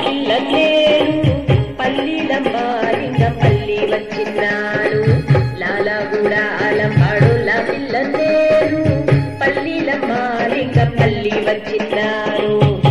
పిల్లలేరు పల్లీలమ్మ లింగ పల్లి వచ్చినాడు లాలగూడ ఆలంబాడు లా పిల్లలేరు పల్లీలమ్మ లింగ పల్లి వచ్చినాడు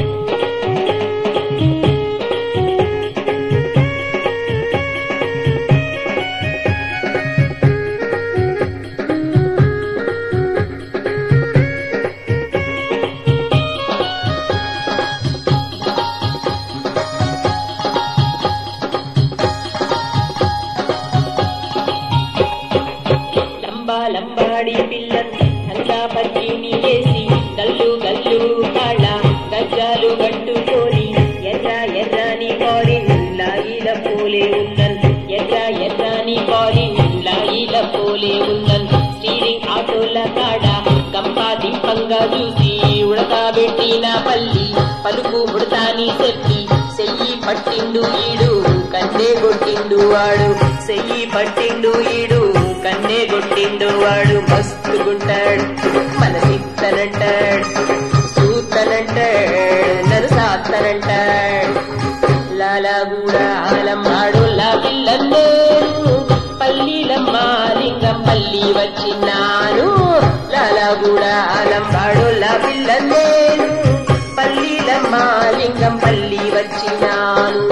లంబా లంబాడి పిల్లలు లంగా పట్టిని వేసి గల్లు గల్లు కాళ్ళ గజ్జాలు కట్టుకొని ఎర్ర ఎర్రని బాడీ లాయిల పోలే ఉందన్ ఎర్ర ఎర్రని బాడీ లాయిల పోలే ఉందన్ స్టీరింగ్ ఆటోల కాడ గంపా దింపంగా చూసి ఉడకబెట్టిన పల్లి పలుకు ఉడతాని చెప్పి చెయ్యి పట్టిండు ఈడు కన్నే కొట్టిండు వాడు చెయ్యి పట్టిండు ఈడు కన్నే కొట్టిండు వాడు మస్తుగుంటాడు మన సిత్తనంటాడు సూత్తనంటాడు నన్ను సాత్తనంటాడు లాలగూడ ఆలమ్మాడు లా పిల్లలేరు పల్లీలమ్మ లింగం పల్లి వచ్చినాను లాలగూడ ఆలంబాడు లా పిల్లలేరు పల్లీలమ్మ లింగం పల్లి వచ్చినాను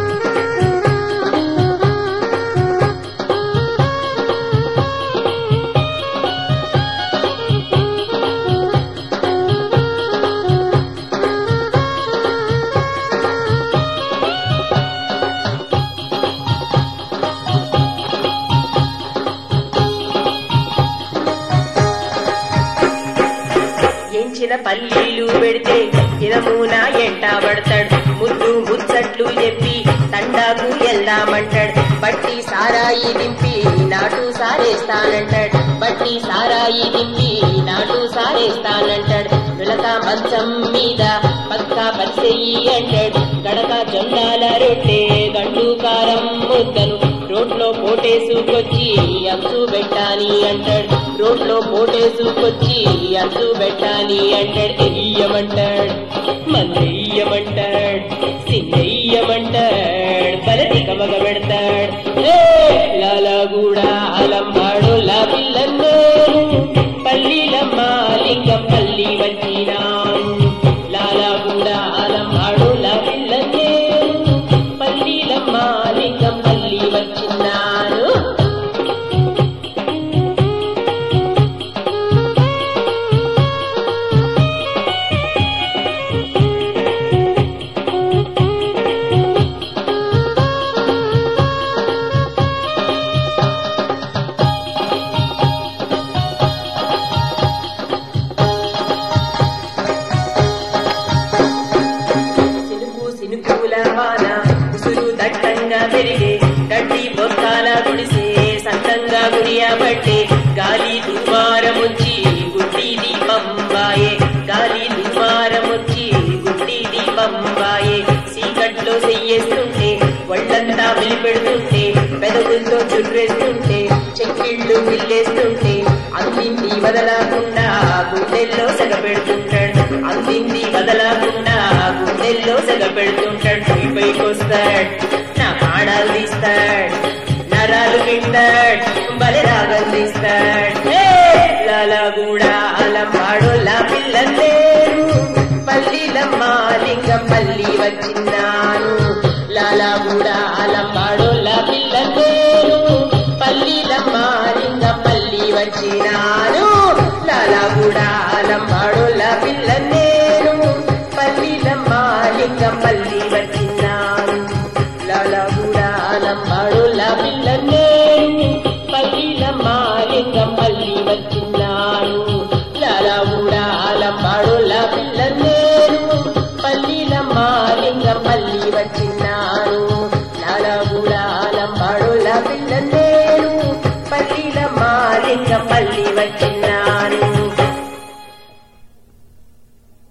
ఎంచిన పల్లీలు పెడితే దినమున ఎంట పడతాడు ముద్దు ముచ్చట్లు చెప్పి తండాకు వెళ్దామంటాడు బట్టి సారాయి దింపి నాటు సారేస్తానంటాడు బట్టి సారాయి దింపి నాటు సారేస్తానంటాడు నులక మంచం మీద పక్క పరిసెయ్యి అంటాడు గడక జొండాల రొట్టె గండు కారం ముద్దను రోడ్లో పోటేసుకొచ్చి అంచు పెట్టాని అంటాడు రోడ్లో పోటేసుకొచ్చి అంచు పెట్టాని అంటాడు ఎయ్యమంటాడు మందెయ్యమంటాడు సింగయ్యమంటాడు బలతి కమగ పెడతాడు లాలగూడ అలంబాడు లా పిల్లన్నేరు పల్లీలమ్మ లింగం పల్లి వచ్చినాను లాలగూడ అలంబాడు లా పిల్లన్నేరు పల్లీలమ్మ లింగం పల్లి వచ్చినాను సినుకు సినుకుల వాన ఉసురు దట్టంగా పెరిగే గడ్డి బొత్తాల గుడిసే సంతంగా గురియబట్టే గాలి దుమారముచ్చి గుడ్డి దీపం బాయే గాలి దుమారముచ్చి గుడ్డి దీపం బాయే సీకట్లో చెయ్యేస్తుంటే ఒళ్ళంతా వెలిపెడుతుంటే పెదవులతో చుర్రేస్తుంటే చెక్కిళ్ళు విల్లేస్తుంటే అందింది వదలకుండా గుండెల్లో సగ పెడుతుంటాడు అందింది వదలకుండా గుండెల్లో సగ పెడుతుంటాడు పై పైకొస్తాడు నా పాడాలు తీస్తాడు నరాలు వింటాడు బలి రాగం తీస్తాడు లాలగూడ అలంబాడు లా పిల్లలేరు పల్లీలమ్మ లింగం పల్లి వచ్చినాను లాలగూడ అలంబాడు లా పిల్లలేరు పల్లీలమ్మ లింగం పల్లి వచ్చినాను లాలగూడ అలంబాడు లా పిల్లలేరు పల్లీలమ్మ లింగం పల్లి వచ్చినాను లాలగూడ అలంబాడు లా పిల్లలేరు పల్లీలమ్మ లింగం పల్లి వచ్చినాను